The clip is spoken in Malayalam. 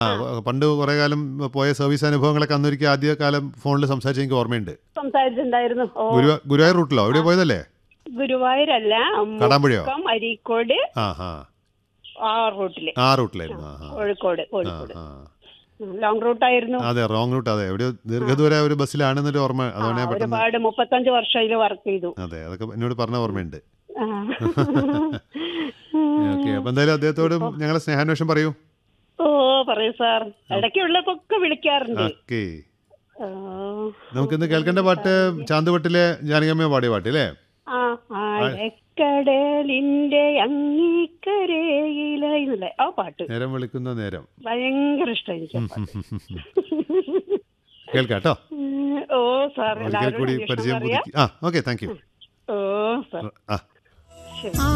ആ പണ്ട് കുറേ കാലം പോയ സർവീസ് അനുഭവങ്ങളൊക്കെ അന്നൊരിക്കൽ ആദ്യ കാലം ഫോണിൽ സംസാരിച്ച് എനിക്ക് ഓർമ്മയുണ്ട് സംസാരിച്ചിട്ടുണ്ടായിരുന്നു ഓ ഗുരുവാ ഗുരുവായൂർ റൂട്ടിലോ എവിടെ പോയതല്ലേ ഗുരുവായൂരല്ല കടാമ്പുഴയോ? മുക്കം അരീക്കോട് ആ ഹാ ആ റൂട്ടില് ആ റൂട്ടിലായിരുന്നു ആ ഹാ കോഴിക്കോട് ആ കോഴിക്കോട് ആ ലോങ് റൂട്ടായിരുന്നു അതെ റോങ് റൂട്ട് അതെ എവിടെയോ ദീർഘദൂര ഒരു ബസ്സിലാണെന്നൊരു ഓർമ്മ അതുകൊണ്ട് ഞാൻ പെട്ടെന്ന് ഒരുപാട് മുപ്പത്തഞ്ച് വർഷം അതിൽ വർക്ക് ചെയ്തു അതെ അതൊക്കെ എന്നോട് പറഞ്ഞ ഓർമ്മയുണ്ട് ആ. ഓക്കെ അപ്പൊ എന്തായാലും അദ്ദേഹത്തോടും ഞങ്ങളെ സ്നേഹാന്വേഷണം പറയൂ ഓ പറയൂ സാർ ഇടയ്ക്കുള്ളപ്പൊക്കെ വിളിക്കാറുണ്ട് ഓക്കെ ആ. നമുക്കിന്ന് കേൾക്കേണ്ട പാട്ട് ചാന്തുപട്ടിലെ ജാനകമ്മ പാടിയ പാട്ട് അല്ലേ ആ ആഴക്കടലിന്റെ അങ്ങിക്കരയില ആ പാട്ട് നേരം വിളിക്കുന്ന നേരം ഭയങ്കര ഇഷ്ടം എനിക്ക് ആ പാട്ട്. കേൾക്കാം കേട്ടോ ഉം, ഓ സാർ ഒരിക്കൽ എല്ലാവരോടും കൂടി അന്വേഷണം പരിചയം പറയാം പുതുക്കി ആ ഓക്കെ താങ്ക് യു ഓ സാർ ആ ശരി